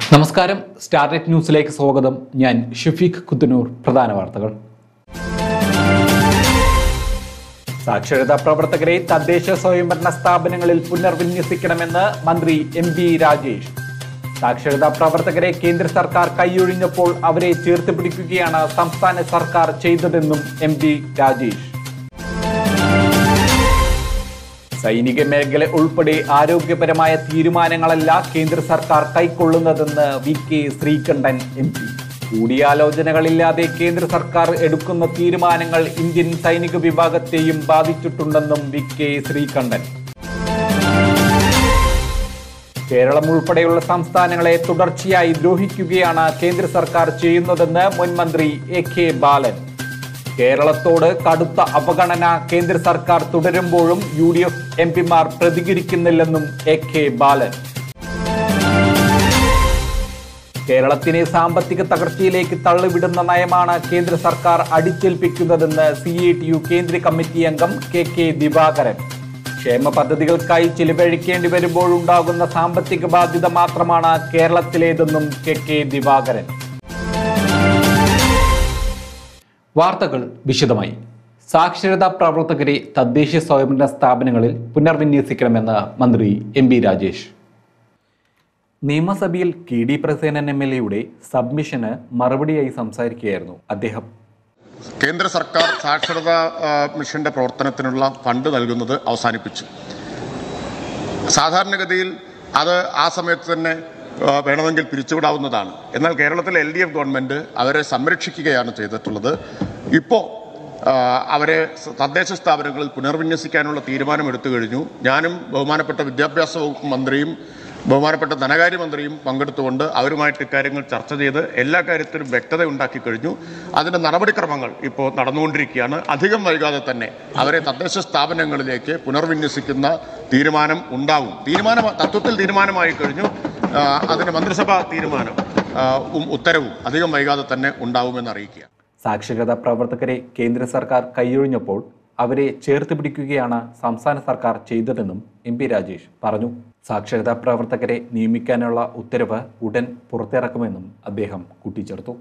നമസ്കാരം സ്റ്റാർനെറ്റ് ന്യൂസിലേക്ക് സ്വാഗതം ഞാൻ ഷഫീഖ് കുത്തനൂർ പ്രധാന വാർത്തകൾ സാക്ഷരതാ പ്രവർത്തകരെ തദ്ദേശ സ്വയംഭരണ സ്ഥാപനങ്ങളിൽ പുനർവിന്യസിക്കണമെന്ന് മന്ത്രി എം ബി രാജേഷ് സാക്ഷരതാ പ്രവർത്തകരെ കേന്ദ്ര സർക്കാർ കൈയൊഴിഞ്ഞപ്പോൾ അവരെ ചേർത്ത് പിടിക്കുകയാണ് സംസ്ഥാന സർക്കാർ ചെയ്തതെന്നും എം ബി രാജേഷ് സൈനിക മേഖല ഉൾപ്പെടെ ആരോഗ്യപരമായ തീരുമാനങ്ങളല്ല കേന്ദ്ര സർക്കാർ കൈക്കൊള്ളുന്നതെന്ന് V K Sreekandan M P കൂടിയാലോചനകളില്ലാതെ കേന്ദ്ര സർക്കാർ എടുക്കുന്ന തീരുമാനങ്ങൾ ഇന്ത്യൻ സൈനിക വിഭാഗത്തെയും ബാധിച്ചിട്ടുണ്ടെന്നും വി കെ ശ്രീകണ്ഠൻ കേരളം ഉൾപ്പെടെയുള്ള സംസ്ഥാനങ്ങളെ തുടർച്ചയായി ദ്രോഹിക്കുകയാണ് കേന്ദ്ര സർക്കാർ ചെയ്യുന്നതെന്ന് മുൻ മന്ത്രി എ കെ ബാലൻ കേരളത്തോട് കടുത്ത അവഗണന കേന്ദ്ര സർക്കാർ തുടരുമ്പോഴും യു ഡി എഫ് എം പിമാർ പ്രതികരിക്കുന്നില്ലെന്നും എ കെ ബാലൻ കേരളത്തിനെ സാമ്പത്തിക തകർച്ചയിലേക്ക് തള്ളിവിടുന്ന നയമാണ് കേന്ദ്ര സർക്കാർ അടിച്ചേൽപ്പിക്കുന്നതെന്ന് സി എ ടി യു കേന്ദ്ര കമ്മിറ്റി അംഗം കെ കെ ദിവാകരൻ ക്ഷേമ പദ്ധതികൾക്കായി ചിലവഴിക്കേണ്ടി വരുമ്പോഴുണ്ടാകുന്ന സാമ്പത്തിക ബാധ്യത മാത്രമാണ് കേരളത്തിലേതെന്നും കെ കെ ദിവാകരൻ വാർത്തകൾ വിശദമായി സാക്ഷരതാ പ്രവർത്തകരെ തദ്ദേശ സ്വയംഭരണ സ്ഥാപനങ്ങളിൽ പുനർവിന്യസിക്കണമെന്ന് മന്ത്രി എം ബി രാജേഷ് നിയമസഭയിൽ K D Prasenan M L എയുടെ സബ്മിഷന് മറുപടിയായി സംസാരിക്കുകയായിരുന്നു അദ്ദേഹം കേന്ദ്ര സർക്കാർ സാക്ഷരതാ ആ, മിഷന്റെ പ്രവർത്തനത്തിനുള്ള ഫണ്ട് നൽകുന്നത് അവസാനിപ്പിച്ചു സാധാരണഗതിയിൽ അത് ആ സമയത്ത് തന്നെ ആ, വേണമെങ്കിൽ പിരിച്ചുവിടാവുന്നതാണ് എന്നാൽ കേരളത്തിലെ എൽ ഡി എഫ് ഗവൺമെൻറ് അവരെ സംരക്ഷിക്കുകയാണ് ചെയ്തിട്ടുള്ളത് ഇപ്പോൾ അവരെ സ- തദ്ദേശ സ്ഥാപനങ്ങളിൽ പുനർവിന്യസിക്കാനുള്ള തീരുമാനം എടുത്തു കഴിഞ്ഞു ഞാനും ബഹുമാനപ്പെട്ട വിദ്യാഭ്യാസ വകുപ്പ് മന്ത്രിയും ബഹുമാനപ്പെട്ട ധനകാര്യമന്ത്രിയും പങ്കെടുത്തുകൊണ്ട് അവരുമായിട്ട് ഇക്കാര്യങ്ങൾ ചർച്ച ചെയ്ത് എല്ലാ കാര്യത്തിലും വ്യക്തത ഉണ്ടാക്കി കഴിഞ്ഞു അതിന്റെ നടപടിക്രമങ്ങൾ ഇപ്പോൾ നടന്നുകൊണ്ടിരിക്കുകയാണ് അധികം വൈകാതെ തന്നെ അവരെ തദ്ദേശ സ്ഥാപനങ്ങളിലേക്ക് പുനർവിന്യസിക്കുന്ന തീരുമാനം ഉണ്ടാവും തീരുമാനം തത്വത്തിൽ തീരുമാനമായി കഴിഞ്ഞു ആ, അതിന് മന്ത്രിസഭാ തീരുമാനം ആ, ഉം ഉത്തരവും അധികം വൈകാതെ തന്നെ ഉണ്ടാവുമെന്ന് അറിയിക്കുക സാക്ഷരതാ പ്രവർത്തകരെ കേന്ദ്ര സർക്കാർ കൈയൊഴിഞ്ഞപ്പോൾ അവരെ ചേർത്ത് പിടിക്കുകയാണ് സംസ്ഥാന സർക്കാർ ചെയ്തതെന്നും എം പി രാജേഷ് പറഞ്ഞു സാക്ഷരതാ പ്രവർത്തകരെ നിയമിക്കാനുള്ള ഉത്തരവ് ഉടൻ പുറത്തിറക്കുമെന്നും അദ്ദേഹം കൂട്ടിച്ചേർത്തു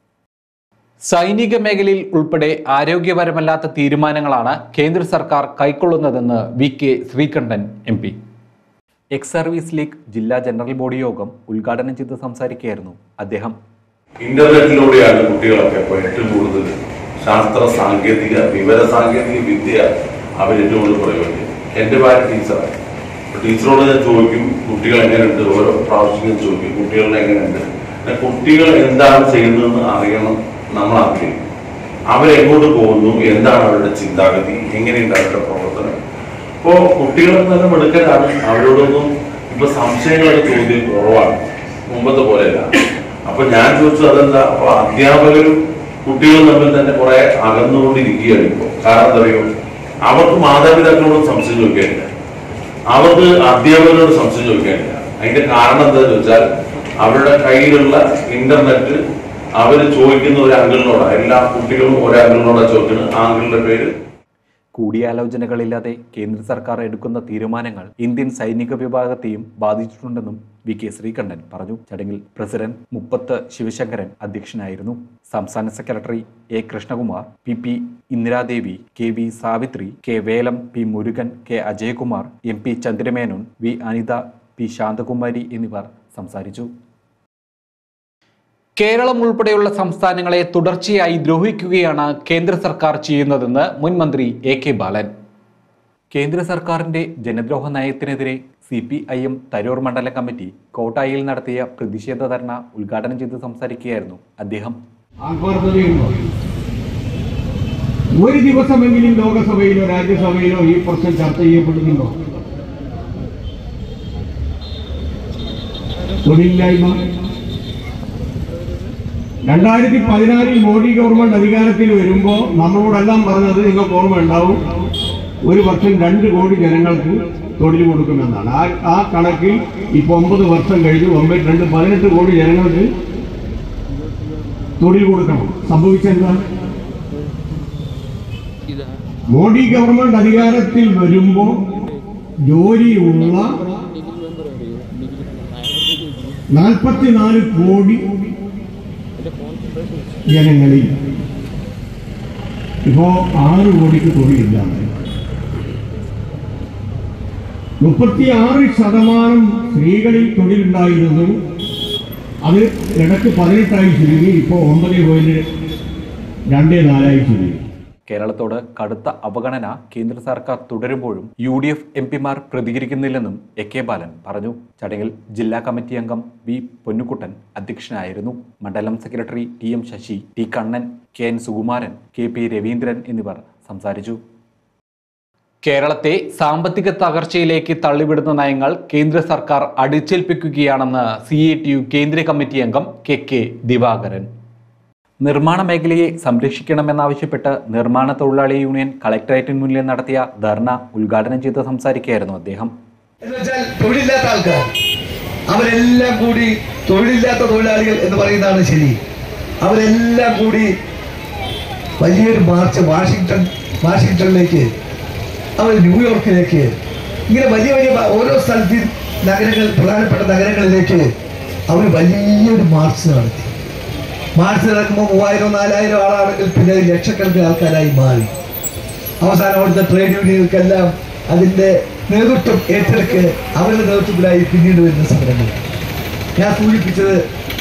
സൈനിക മേഖലയിൽ ഉൾപ്പെടെ ആരോഗ്യപരമല്ലാത്ത തീരുമാനങ്ങളാണ് കേന്ദ്ര സർക്കാർ കൈക്കൊള്ളുന്നതെന്ന് V K Sreekandan M P ex service league ജില്ലാ ജനറൽ ബോഡി യോഗം ഉദ്ഘാടനം ചെയ്ത് സംസാരിക്കുകയായിരുന്നു അദ്ദേഹം ഇന്റർനെറ്റിലൂടെയാണ് കുട്ടികളൊക്കെ ഇപ്പോൾ ഏറ്റവും കൂടുതൽ ശാസ്ത്ര സാങ്കേതിക വിവര സാങ്കേതിക വിദ്യ അവർ ഏറ്റവും കൂടുതൽ പ്രയോജനം എൻ്റെ ഭാര്യ ടീച്ചറാണ് അപ്പോൾ ടീച്ചറോട് ഞാൻ ചോദിക്കും കുട്ടികൾ എങ്ങനെയുണ്ട് ഓരോ പ്രാവശ്യം ഞാൻ ചോദിക്കും കുട്ടികളുടെ എങ്ങനെയുണ്ട് പിന്നെ കുട്ടികൾ എന്താണ് ചെയ്യുന്നതെന്ന് അറിയണം നമ്മൾ ആഗ്രഹിക്കും അവരെങ്ങോട്ട് പോകുന്നു എന്താണ് അവരുടെ ചിന്താഗതി എങ്ങനെയുണ്ട് അവരുടെ പ്രവർത്തനം ഇപ്പോ കുട്ടികൾ നല്ല മിടുക്കരാണ് അവരോടൊന്നും ഇപ്പൊ സംശയങ്ങളൊക്കെ ചോദ്യം കുറവാണ് മുമ്പത്തെ പോലെയല്ല അപ്പൊ ഞാൻ ചോദിച്ചു അതെന്താ അപ്പൊ അധ്യാപകരും കുട്ടികളും തമ്മിൽ തന്നെ കുറെ അകന്നുകൊണ്ടിരിക്കുകയാണ് ഇപ്പോ കാരണം എന്താ പറയുക അവർക്ക് മാതാപിതാക്കളോട് സംശയം ചോദിക്കാനില്ല അവർക്ക് അധ്യാപകരോട് സംശയം ചോദിക്കാനില്ല അതിന്റെ കാരണം എന്താണെന്ന് വെച്ചാൽ അവരുടെ കയ്യിലുള്ള ഇന്റർനെറ്റ് അവർ ചോദിക്കുന്ന ഒരു അങ്കിളിനോടാണ് എല്ലാ കുട്ടികളും ഒരു അങ്കിളിനോടാണ് ചോദിക്കുന്നത് ആ അങ്കിളിന്റെ പേര് കൂടിയാലോചനകളില്ലാതെ കേന്ദ്ര സർക്കാർ എടുക്കുന്ന തീരുമാനങ്ങൾ ഇന്ത്യൻ സൈനിക വിഭാഗത്തെയും ബാധിച്ചിട്ടുണ്ടെന്നും വി കെ ശ്രീകണ്ഠൻ പറഞ്ഞു ചടങ്ങിൽ പ്രസിഡന്റ് മുപ്പത്ത് ശിവശങ്കരൻ അധ്യക്ഷനായിരുന്നു സംസ്ഥാന secretary A Krishnakumar P P Indiradevi K V Savithri K Velam P Murugan K Ajayakumar M P Chandramenon V Anitha P Shanthakumari എന്നിവർ സംസാരിച്ചു കേരളം ഉൾപ്പെടെയുള്ള സംസ്ഥാനങ്ങളെ തുടർച്ചയായി ദ്രോഹിക്കുകയാണ് കേന്ദ്ര സർക്കാർ ചെയ്യുന്നതെന്ന് മുൻ മന്ത്രി എ കെ ബാലൻ കേന്ദ്ര സർക്കാരിന്റെ ജനദ്രോഹ നയത്തിനെതിരെ C P I M Tarur മണ്ഡലം കമ്മിറ്റി കോട്ടായിൽ നടത്തിയ പ്രതിഷേധ ധർണ ഉദ്ഘാടനം ചെയ്ത് സംസാരിക്കുകയായിരുന്നു അദ്ദേഹം ആത്മാർത്ഥതയുണ്ടോ ഒരു ദിവസമെങ്കിലും ലോകസഭയിലോ രാജ്യസഭയിലോ ഈ പ്രശ്നം ചർച്ച ചെയ്യപ്പെടുന്നുണ്ടോ തൊഴിലില്ലായ്മ രണ്ടായിരത്തി പതിനാലിൽ മോഡി ഗവൺമെന്റ് അധികാരത്തിൽ വരുമ്പോ നമ്മളോടെല്ലാം പറഞ്ഞത് നിങ്ങൾക്ക് ഓർമ്മ ഉണ്ടാവും ഒരു വർഷം രണ്ട് കോടി ജനങ്ങൾക്ക് തൊഴിൽ കൊടുക്കുമെന്നാണ് ആ ആ കണക്കിൽ ഇപ്പൊ ഒമ്പത് വർഷം കഴിഞ്ഞു ഒമ്പത് രണ്ട് പതിനെട്ട് കോടി ജനങ്ങൾക്ക് തൊഴിൽ കൊടുക്കണം സംഭവിച്ചെന്താണ് മോഡി ഗവൺമെന്റ് അധികാരത്തിൽ വരുമ്പോ ജോലിയുള്ള നാൽപ്പത്തിനാല് കോടി ജനങ്ങളിൽ ഇപ്പോ ആറ് കോടിക്ക് തൊഴിലില്ല മുപ്പത്തിയാറ് ശതമാനം സ്ത്രീകളിൽ തൊഴിലുണ്ടായിരുന്നു അത് ഇടയ്ക്ക് പതിനെട്ടായി ചുരുങ്ങി ഇപ്പോൾ ഒമ്പത് പോയിന്റ് രണ്ട് നാലായി ചുരുങ്ങി കേരളത്തോട് കടുത്ത അവഗണന കേന്ദ്ര സർക്കാർ തുടരുമ്പോഴും യു ഡി എഫ് എം പിമാർ പ്രതികരിക്കുന്നില്ലെന്നും എ കെ ബാലൻ പറഞ്ഞു ചടങ്ങിൽ ജില്ലാ കമ്മിറ്റി അംഗം വി പൊന്നുക്കുട്ടൻ അധ്യക്ഷനായിരുന്നു മണ്ഡലം secretary T M Sasi T Kannan K N Sukumaran K P Raveendran എന്നിവർ സംസാരിച്ചു കേരളത്തെ സാമ്പത്തിക തകർച്ചയിലേക്ക് തള്ളിവിടുന്ന നയങ്ങൾ കേന്ദ്ര സർക്കാർ അടിച്ചേൽപ്പിക്കുകയാണെന്ന് സി എ ടി യു കേന്ദ്ര കമ്മിറ്റി അംഗം കെ കെ ദിവാകരൻ നിർമ്മാണ മേഖലയെ സംരക്ഷിക്കണമെന്നാവശ്യപ്പെട്ട് നിർമ്മാണ തൊഴിലാളി യൂണിയൻ കളക്ടറേറ്റിന് മുന്നിൽ നടത്തിയ ധർണ ഉദ്ഘാടനം ചെയ്ത് സംസാരിക്കുകയായിരുന്നു അദ്ദേഹം എന്ന് വെച്ചാൽ തൊഴിലില്ലാത്ത ആൾക്കാർ അവരെല്ലാം കൂടി തൊഴിലില്ലാത്ത തൊഴിലാളികൾ എന്ന് പറയുന്നതാണ് ശരി അവരെല്ലാം കൂടി വലിയൊരു മാർച്ച് വാഷിങ്ടൺ വാഷിങ്ടണിലേക്ക് അവർ ന്യൂയോർക്കിലേക്ക് ഇങ്ങനെ വലിയ വലിയ മ- ഓരോ സ്ഥലത്തിൽ നഗരങ്ങൾ പ്രധാനപ്പെട്ട നഗരങ്ങളിലേക്ക് അവർ വലിയൊരു മാർച്ച് നടത്തി മാർച്ച് നടക്കുമ്പോൾ മൂവായിരം നാലായിരം ആളാണെങ്കിൽ പിന്നെ അത് ലക്ഷക്കണക്കിന് ആൾക്കാരായി മാറി അവസാനം അവിടുത്തെ ട്രേഡ് യൂണിയനുകൾക്കെല്ലാം അതിന്റെ നേതൃത്വം ഏറ്റെടുക്ക് അവരുടെ നേതൃത്വത്തിലായി പിന്നീട് വരുന്ന സമരങ്ങൾ ഞാൻ സൂചിപ്പിച്ചത്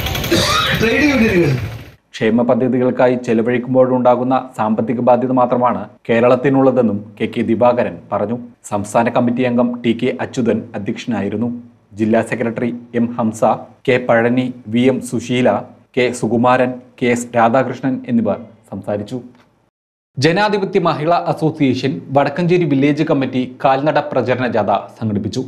ട്രേഡ് യൂണിയനുകൾ ക്ഷേമ പദ്ധതികൾക്കായി ചെലവഴിക്കുമ്പോഴുണ്ടാകുന്ന സാമ്പത്തിക ബാധ്യത മാത്രമാണ് കേരളത്തിനുള്ളതെന്നും കെ കെ ദിവാകരൻ പറഞ്ഞു സംസ്ഥാന കമ്മിറ്റി അംഗം ടി കെ അച്യുതൻ അധ്യക്ഷനായിരുന്നു ജില്ലാ secretary M Hamsa K Pazhani V M Susheela K Sukumaran K S Radhakrishnan എന്നിവർ സംസാരിച്ചു ജനാധിപത്യ മഹിളാ അസോസിയേഷൻ വടക്കഞ്ചേരി വില്ലേജ് കമ്മിറ്റി കാൽനട പ്രചരണ ജാഥ സംഘടിപ്പിച്ചു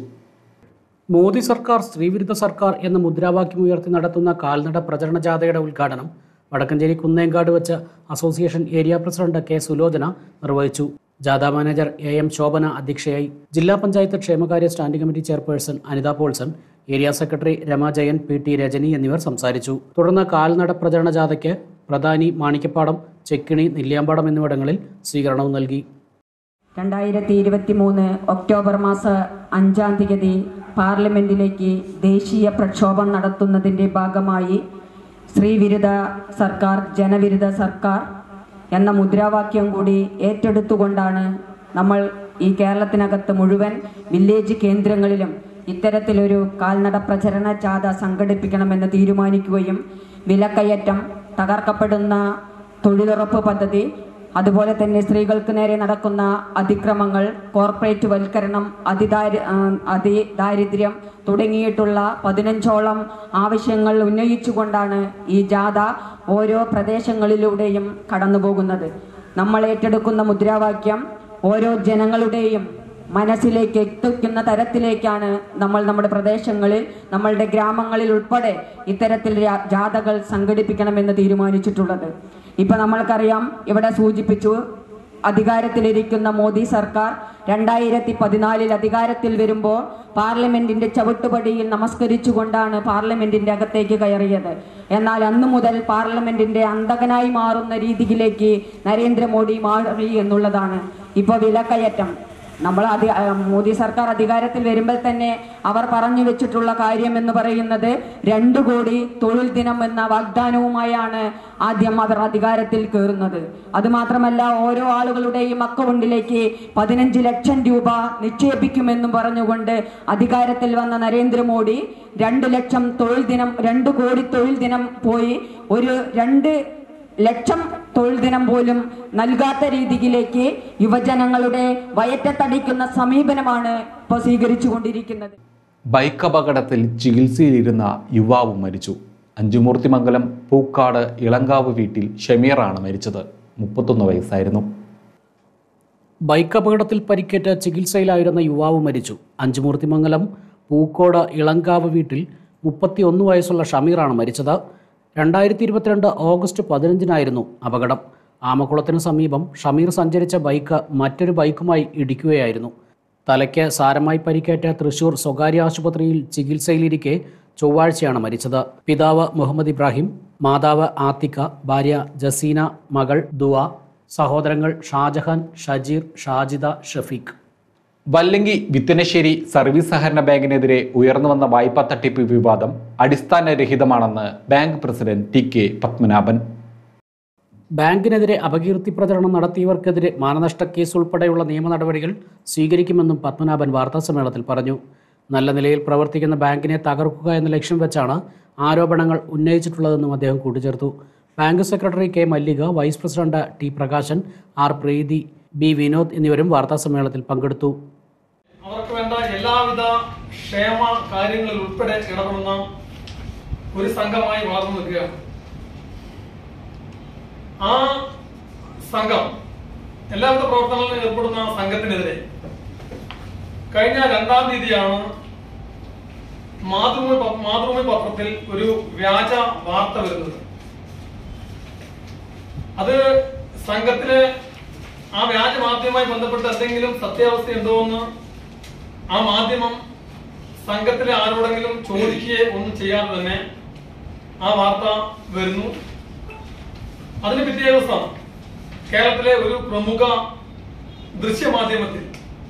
മോദി സർക്കാർ സ്ത്രീവിരുദ്ധ സർക്കാർ എന്ന മുദ്രാവാക്യം ഉയർത്തി നടത്തുന്ന കാൽനട പ്രചരണ ജാഥയുടെ ഉദ്ഘാടനം വടക്കഞ്ചേരി കുന്നേങ്കാട് വെച്ച് association area president K Sulochana നിർവഹിച്ചു ജാഥ മാനേജർ എ എം ശോഭന അധ്യക്ഷയായി ജില്ലാ പഞ്ചായത്ത് ക്ഷേമകാര്യ standing committee chairperson Anitha Paulson area secretary Rama Jayan P T Rajani എന്നിവർ സംസാരിച്ചു തുടർന്ന് കാൽനട പ്രചരണ ജാഥയ്ക്ക് പ്രധാനി മാണിക്കപ്പാടം ചെക്കിണി നെല്ലിയാമ്പാടം എന്നിവിടങ്ങളിൽ സ്വീകരണവും നൽകി രണ്ടായിരത്തി ഇരുപത്തി മൂന്ന് ഒക്ടോബർ മാസ അഞ്ചാം തീയതി പാർലമെന്റിലേക്ക് ദേശീയ പ്രക്ഷോഭം നടത്തുന്നതിൻ്റെ ഭാഗമായി സ്ത്രീവിരുദ്ധ സർക്കാർ ജനവിരുദ്ധ സർക്കാർ എന്ന മുദ്രാവാക്യം കൂടി ഏറ്റെടുത്തുകൊണ്ടാണ് നമ്മൾ ഈ കേരളത്തിനകത്ത് മുഴുവൻ വില്ലേജ് കേന്ദ്രങ്ങളിലും ഇത്തരത്തിലൊരു കാൽനട പ്രചരണ ജാഥ സംഘടിപ്പിക്കണമെന്ന് തീരുമാനിക്കുകയും വിലക്കയറ്റം തകർക്കപ്പെടുന്ന തൊഴിലുറപ്പ് പദ്ധതി അതുപോലെ തന്നെ സ്ത്രീകൾക്ക് നേരെ നടക്കുന്ന അതിക്രമങ്ങൾ കോർപ്പറേറ്റ് വൽക്കരണം അതിദാരി ആ, അതിദാരിദ്ര്യം തുടങ്ങിയിട്ടുള്ള പതിനഞ്ചോളം ആവശ്യങ്ങൾ ഉന്നയിച്ചുകൊണ്ടാണ് ഈ ജാഥ ഓരോ പ്രദേശങ്ങളിലൂടെയും കടന്നുപോകുന്നത് നമ്മൾ ഏറ്റെടുക്കുന്ന മുദ്രാവാക്യം ഓരോ ജനങ്ങളുടെയും മനസ്സിലേക്ക് എത്തിക്കുന്ന തരത്തിലേക്കാണ് നമ്മൾ നമ്മുടെ പ്രദേശങ്ങളിൽ നമ്മളുടെ ഗ്രാമങ്ങളിൽ ഉൾപ്പെടെ ഇത്തരത്തിൽ രാ- ജാഥകൾ സംഘടിപ്പിക്കണമെന്ന് തീരുമാനിച്ചിട്ടുള്ളത് ഇപ്പൊ നമ്മൾക്കറിയാം ഇവിടെ സൂചിപ്പിച്ചു അധികാരത്തിലിരിക്കുന്ന മോദി സർക്കാർ രണ്ടായിരത്തി പതിനാലിൽ അധികാരത്തിൽ വരുമ്പോൾ പാർലമെന്റിന്റെ ചവിട്ടുപടിയിൽ നമസ്കരിച്ചുകൊണ്ടാണ് പാർലമെന്റിന്റെ അകത്തേക്ക് കയറിയത് എന്നാൽ അന്നു മുതൽ പാർലമെന്റിന്റെ അന്തകനായി മാറുന്ന രീതിയിലേക്ക് നരേന്ദ്രമോദി മാറി എന്നുള്ളതാണ് ഇപ്പൊ വിലക്കയറ്റം നമ്മൾ അധി ആ, മോദി സർക്കാർ അധികാരത്തിൽ വരുമ്പോൾ തന്നെ അവർ പറഞ്ഞു വെച്ചിട്ടുള്ള കാര്യം എന്ന് പറയുന്നത് രണ്ടു കോടി തൊഴിൽ ദിനം എന്ന വാഗ്ദാനവുമായാണ് ആദ്യം അവർ അധികാരത്തിൽ കയറുന്നത് അതുമാത്രമല്ല ഓരോ ആളുകളുടെയും അക്കൗണ്ടിലേക്ക് പതിനഞ്ച് ലക്ഷം രൂപ നിക്ഷേപിക്കുമെന്നും പറഞ്ഞുകൊണ്ട് അധികാരത്തിൽ വന്ന നരേന്ദ്രമോദി രണ്ട് ലക്ഷം തൊഴിൽ ദിനം രണ്ട് കോടി തൊഴിൽ ദിനം പോയി ഒരു രണ്ട് ലക്ഷം തൊഴിൽ ദിനം പോലും നൽകാത്ത രീതിയിലേക്ക് യുവജനങ്ങളുടെ വയറ്റത്തടിക്കുന്ന സമീപനമാണ് ഇപ്പോൾ സ്വീകരിച്ചുകൊണ്ടിരിക്കുന്നത് ബൈക്ക് അപകടത്തിൽ ചികിത്സയിലിരുന്ന യുവാവ് മരിച്ചു അഞ്ചുമൂർത്തിമംഗലം പൂക്കാട് ഇളങ്കാവ് വീട്ടിൽ ഷമീറാണ് മരിച്ചത് മുപ്പത്തൊന്ന് വയസ്സായിരുന്നു ബൈക്ക് അപകടത്തിൽ പരിക്കേറ്റ് ചികിത്സയിലായിരുന്ന യുവാവ് മരിച്ചു അഞ്ചുമൂർത്തിമംഗലം പൂക്കോട് ഇളങ്കാവ് വീട്ടിൽ മുപ്പത്തിയൊന്ന് വയസ്സുള്ള ഷമീറാണ് മരിച്ചത് രണ്ടായിരത്തി ഇരുപത്തിരണ്ട് ഓഗസ്റ്റ് പതിനഞ്ചിനായിരുന്നു അപകടം ആമക്കുളത്തിന് സമീപം ഷമീർ സഞ്ചരിച്ച ബൈക്ക് മറ്റൊരു ബൈക്കുമായി ഇടിക്കുകയായിരുന്നു തലയ്ക്ക് സാരമായി പരിക്കേറ്റ തൃശൂർ സ്വകാര്യ ആശുപത്രിയിൽ ചികിത്സയിലിരിക്കെ ചൊവ്വാഴ്ചയാണ് മരിച്ചത് പിതാവ് മുഹമ്മദ് ഇബ്രാഹിം മാതാവ് ആത്തിക്ക ഭാര്യ ജസീന മകൾ ദുവ സഹോദരങ്ങൾ ഷാജഹാൻ ഷജീർ ഷാജിദ ഷഫീഖ് വല്ലങ്കി വിത്തനശ്ശേരി സർവീസ് സഹകരണ ബാങ്കിനെതിരെ ഉയർന്നു വന്ന വായ്പാ തട്ടിപ്പ് വിവാദം അടിസ്ഥാനരഹിതമാണെന്ന് bank president T K Padmanabhan ബാങ്കിനെതിരെ അപകീർത്തി പ്രചരണം നടത്തിയവർക്കെതിരെ മാനനഷ്ട കേസ് ഉൾപ്പെടെയുള്ള നിയമ നടപടികൾ സ്വീകരിക്കുമെന്നും പത്മനാഭൻ വാർത്താസമ്മേളനത്തിൽ പറഞ്ഞു നല്ല നിലയിൽ പ്രവർത്തിക്കുന്ന ബാങ്കിനെ തകർക്കുക എന്ന ലക്ഷ്യം വെച്ചാണ് ആരോപണങ്ങൾ ഉന്നയിച്ചിട്ടുള്ളതെന്നും അദ്ദേഹം കൂട്ടിച്ചേർത്തു bank secretary K Mallika vice president T Prakashan R Preethi B Vinod എന്നിവരും വാർത്താസമ്മേളനത്തിൽ പങ്കെടുത്തു അവർക്ക് വേണ്ട എല്ലാവിധ ക്ഷേമ കാര്യങ്ങളിൽ ഉൾപ്പെടെ ഇടപെടുന്ന ഒരു സംഘമായി വളർന്നു നിൽക്കുകയാണ് ആ സംഘം എല്ലാവിധ പ്രവർത്തനങ്ങളിലും ഏർപ്പെടുന്ന ആ സംഘത്തിനെതിരെ കഴിഞ്ഞ രണ്ടാം തീയതിയാണ് മാതൃഭൂമി പ- മാതൃഭൂമി പത്രത്തിൽ ഒരു വ്യാജ വാർത്ത വരുന്നത് അത് സംഘത്തിലെ ആ വ്യാജ മാധ്യമവുമായി ബന്ധപ്പെട്ട് എന്തെങ്കിലും സത്യാവസ്ഥ ഉണ്ടോ എന്ന് ആ മാധ്യമം സംഘത്തിലെ ആരോടെങ്കിലും ചോദിക്കുകയോ ഒന്നും ചെയ്യാതെ തന്നെ ആ വാർത്ത വരുന്നു അതിന് പിറ്റേ ദിവസം കേരളത്തിലെ ഒരു പ്രമുഖ ദൃശ്യമാധ്യമത്തിൽ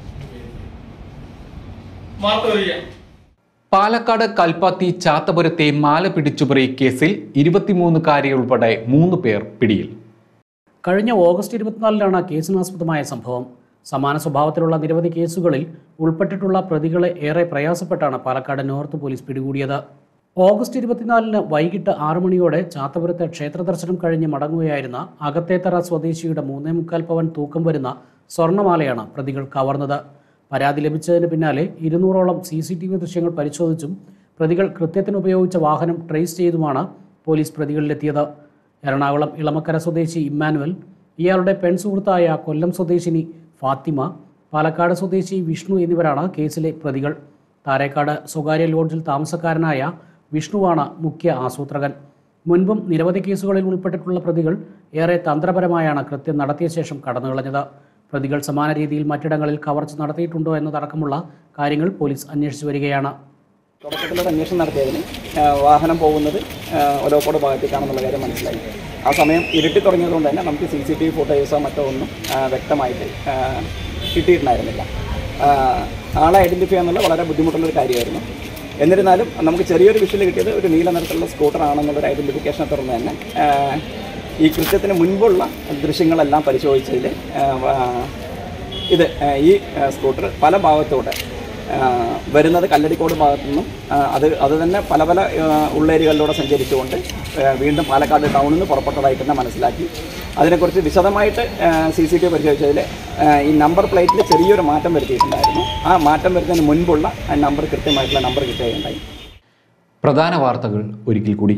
വാർത്ത വരികയാണ് പാലക്കാട് കൽപ്പാത്തി ചാത്തപുരത്തെ മാല പിടിച്ചുപറി കേസിൽ ഇരുപത്തിമൂന്നുകാരി ഉൾപ്പെടെ മൂന്ന് പേർ പിടിയിൽ കഴിഞ്ഞ ഓഗസ്റ്റ് ഇരുപത്തിനാലിനാണ് കേസിനാസ്പദമായ സംഭവം സമാന സ്വഭാവത്തിലുള്ള നിരവധി കേസുകളിൽ ഉൾപ്പെട്ടിട്ടുള്ള പ്രതികളെ ഏറെ പ്രയാസപ്പെട്ടാണ് പാലക്കാട് നോർത്ത് പോലീസ് പിടികൂടിയത് ഓഗസ്റ്റ് ഇരുപത്തിനാലിന് വൈകിട്ട് ആറു മണിയോടെ ചാത്തപുരത്തെ ക്ഷേത്ര ദർശനം കഴിഞ്ഞ് മടങ്ങുകയായിരുന്ന അകത്തേത്തറ സ്വദേശിയുടെ മൂന്നേ മുക്കാൽ പവൻ തൂക്കം വരുന്ന സ്വർണ്ണമാലയാണ് പ്രതികൾ കവർന്നത് പരാതി ലഭിച്ചതിന് പിന്നാലെ ഇരുന്നൂറോളം സി സി ടി വി ദൃശ്യങ്ങൾ പരിശോധിച്ചും പ്രതികൾ കൃത്യത്തിന് ഉപയോഗിച്ച വാഹനം ട്രേസ് ചെയ്തുമാണ് പോലീസ് പ്രതികളിലെത്തിയത് എറണാകുളം ഇളമക്കര സ്വദേശി ഇമ്മാനുവൽ ഇയാളുടെ പെൺ സുഹൃത്തായ കൊല്ലം സ്വദേശിനി ഫാത്തിമ പാലക്കാട് സ്വദേശി വിഷ്ണു എന്നിവരാണ് കേസിലെ പ്രതികൾ താരേക്കാട് സ്വകാര്യ ലോഡ്ജിൽ താമസക്കാരനായ വിഷ്ണുവാണ് മുഖ്യ ആസൂത്രകൻ മുൻപും നിരവധി കേസുകളിൽ ഉൾപ്പെട്ടിട്ടുള്ള പ്രതികൾ ഏറെ തന്ത്രപരമായാണ് കൃത്യം നടത്തിയ ശേഷം കടന്നുകളഞ്ഞത് പ്രതികൾ സമാന രീതിയിൽ മറ്റിടങ്ങളിൽ കവർച്ച നടത്തിയിട്ടുണ്ടോ എന്നതടക്കമുള്ള കാര്യങ്ങൾ പോലീസ് അന്വേഷിച്ചു വരികയാണ് തുടക്കത്തിലൊരു അന്വേഷണം നടത്തിയതിന് ആ, വാഹനം പോകുന്നത് ആ, ഒലോക്കോട് ഭാഗത്തേക്കാണെന്നുള്ള കാര്യം മനസ്സിലായി ആ സമയം ഇരുട്ടി തുടങ്ങിയതുകൊണ്ട് തന്നെ നമുക്ക് സി സി ടി വി ഫുട്ടേജസോ മറ്റോ ഒന്നും ആ, വ്യക്തമായിട്ട് ആ, കിട്ടിയിട്ടുണ്ടായിരുന്നില്ല ആ, ആളെ ഐഡൻറ്റിഫൈ ചെയ്യാന്നുള്ള വളരെ ബുദ്ധിമുട്ടുള്ളൊരു കാര്യമായിരുന്നു എന്നിരുന്നാലും നമുക്ക് ചെറിയൊരു വിഷ്വൽ കിട്ടിയത് ഒരു നീല നിറത്തിലുള്ള സ്കൂട്ടർ ആണെന്നുള്ളൊരു ഐഡൻറ്റിഫിക്കേഷനെ തുടർന്ന് തന്നെ ആ, ഈ കൃത്യത്തിന് മുൻപുള്ള ദൃശ്യങ്ങളെല്ലാം പരിശോധിച്ചതിൽ ആ, ആ, ഇത് ആ, ഈ ആ, സ്കൂട്ടർ പല ഭാഗത്തൂടെ ആ, വരുന്നത് കല്ലടിക്കോട് ഭാഗത്തു നിന്നും ആ, അത് അത് തന്നെ പല പല ആ, ഉള്ളേരികളിലൂടെ സഞ്ചരിച്ചുകൊണ്ട് ആ, വീണ്ടും പാലക്കാട് ടൗണിൽ നിന്ന് പുറപ്പെട്ടതായിട്ട് തന്നെ മനസ്സിലാക്കി അതിനെക്കുറിച്ച് വിശദമായിട്ട് സി സി ടി വി പരിശോധിച്ചതിൽ ആ, ഈ നമ്പർ പ്ലേറ്റിൽ ചെറിയൊരു മാറ്റം വരുത്തിയിട്ടുണ്ടായിരുന്നു ആ മാറ്റം വരുന്നതിന് മുൻപുള്ള ആ നമ്പർ കൃത്യമായിട്ടുള്ള നമ്പർ കിട്ടുകയുണ്ടായി പ്രധാന വാർത്തകൾ ഒരിക്കൽ കൂടി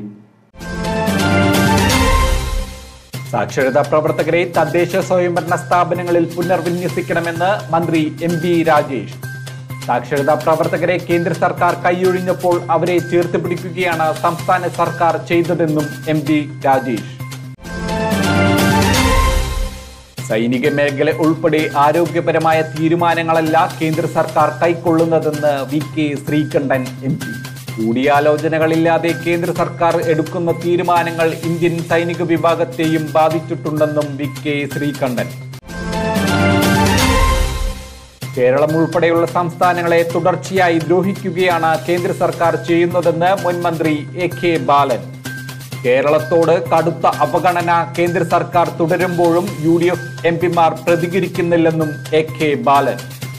സാക്ഷരതാ പ്രവർത്തകരെ തദ്ദേശ സ്വയംഭരണ സ്ഥാപനങ്ങളിൽ പുനർവിന്യസിക്കണമെന്ന് മന്ത്രി എം ബി രാജേഷ് സാക്ഷരതാ പ്രവർത്തകരെ കേന്ദ്ര സർക്കാർ കൈയൊഴിഞ്ഞപ്പോൾ അവരെ ചേർത്ത് പിടിക്കുകയാണ് സംസ്ഥാന സർക്കാർ ചെയ്തതെന്നും എം ബി രാജേഷ് സൈനിക മേഖല ഉൾപ്പെടെ ആരോഗ്യപരമായ തീരുമാനങ്ങളല്ല കേന്ദ്ര സർക്കാർ കൈക്കൊള്ളുന്നതെന്ന് V K Sreekandan M P കൂടിയാലോചനകളില്ലാതെ കേന്ദ്ര സർക്കാർ എടുക്കുന്ന തീരുമാനങ്ങൾ ഇന്ത്യൻ സൈനിക വിഭാഗത്തെയും ബാധിച്ചിട്ടുണ്ടെന്നും വി കെ ശ്രീകണ്ഠൻ കേരളം ഉൾപ്പെടെയുള്ള സംസ്ഥാനങ്ങളെ തുടർച്ചയായി ദ്രോഹിക്കുകയാണ് കേന്ദ്ര സർക്കാർ ചെയ്യുന്നതെന്ന് മുൻ മന്ത്രി എ കെ ബാലൻ കേരളത്തോട് കടുത്ത അവഗണന കേന്ദ്ര സർക്കാർ തുടരുമ്പോഴും യു ഡി എഫ് എം പിമാർ പ്രതികരിക്കുന്നില്ലെന്നും എ കെ ബാലൻ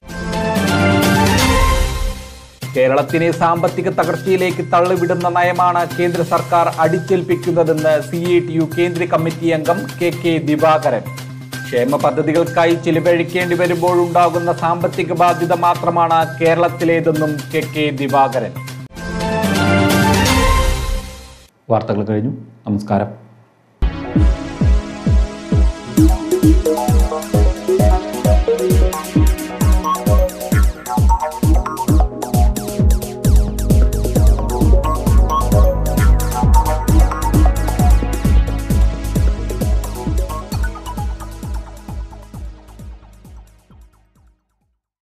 കേരളത്തിനെ സാമ്പത്തിക തകർച്ചയിലേക്ക് തള്ളിവിടുന്ന നയമാണ് കേന്ദ്ര സർക്കാർ അടിച്ചേൽപ്പിക്കുന്നതെന്ന് സി എ ടി യു കേന്ദ്ര കമ്മിറ്റി അംഗം കെ കെ ദിവാകരൻ ക്ഷേമ പദ്ധതികൾക്കായി ചിലവഴിക്കേണ്ടി വരുമ്പോഴുണ്ടാകുന്ന സാമ്പത്തിക ബാധ്യത മാത്രമാണ് കേരളത്തിലേതെന്നും കെ കെ ദിവാകരൻ വാർത്തകൾ കഴിഞ്ഞു നമസ്കാരം